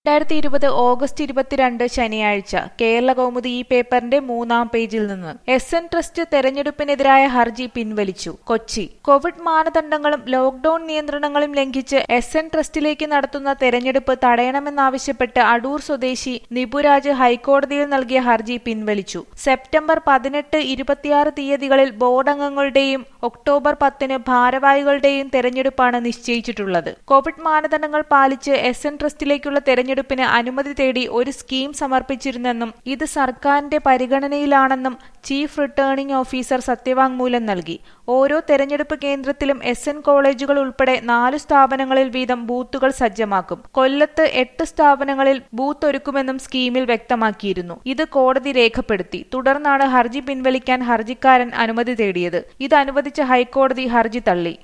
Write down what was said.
രണ്ടായിരത്തി ഇരുപത് ഓഗസ്റ്റ് ഇരുപത്തിരണ്ട് ശനിയാഴ്ച കേരള കൗമുദി ഈ പേപ്പറിന്റെ മൂന്നാം പേജിൽ നിന്ന് എസ് എൻ ട്രസ്റ്റ് തെരഞ്ഞെടുപ്പിനെതിരായ ഹർജി പിൻവലിച്ചു കൊച്ചി കോവിഡ് മാനദണ്ഡങ്ങളും ലോക്ഡൌൺ നിയന്ത്രണങ്ങളും ലംഘിച്ച് എസ് എൻ ട്രസ്റ്റിലേക്ക് നടത്തുന്ന തെരഞ്ഞെടുപ്പ് തടയണമെന്നാവശ്യപ്പെട്ട് അടൂർ സ്വദേശി നിപുരാജ് ഹൈക്കോടതിയിൽ നൽകിയ ഹർജി പിൻവലിച്ചു സെപ്റ്റംബർ പതിനെട്ട് ഇരുപത്തിയാറ് തീയതികളിൽ ബോർഡ് അംഗങ്ങളുടെയും ഒക്ടോബർ പത്തിന് ഭാരവാഹികളുടെയും തെരഞ്ഞെടുപ്പാണ് നിശ്ചയിച്ചിട്ടുള്ളത് കോവിഡ് മാനദണ്ഡങ്ങൾ പാലിച്ച് എസ് എൻ ട്രസ്റ്റിലേക്കുള്ള തെരഞ്ഞെടുപ്പിന് അനുമതി തേടി ഒരു സ്കീം സമർപ്പിച്ചിരുന്നെന്നും ഇത് സർക്കാരിന്റെ പരിഗണനയിലാണെന്നും ചീഫ് റിട്ടേണിംഗ് ഓഫീസർ സത്യവാങ്മൂലം നൽകി ഓരോ തെരഞ്ഞെടുപ്പ് കേന്ദ്രത്തിലും എസ് എൻ കോളേജുകൾ ഉൾപ്പെടെ നാല് സ്ഥാപനങ്ങളിൽ വീതം ബൂത്തുകൾ സജ്ജമാക്കും കൊല്ലത്ത് എട്ട് സ്ഥാപനങ്ങളിൽ ബൂത്ത് ഒരുക്കുമെന്നും സ്കീമിൽ വ്യക്തമാക്കിയിരുന്നു ഇത് കോടതി രേഖപ്പെടുത്തി തുടർന്നാണ് ഹർജി പിൻവലിക്കാൻ ഹർജിക്കാരൻ അനുമതി തേടിയത് ഇത് അനുവദിച്ച ഹൈക്കോടതി ഹർജി തള്ളി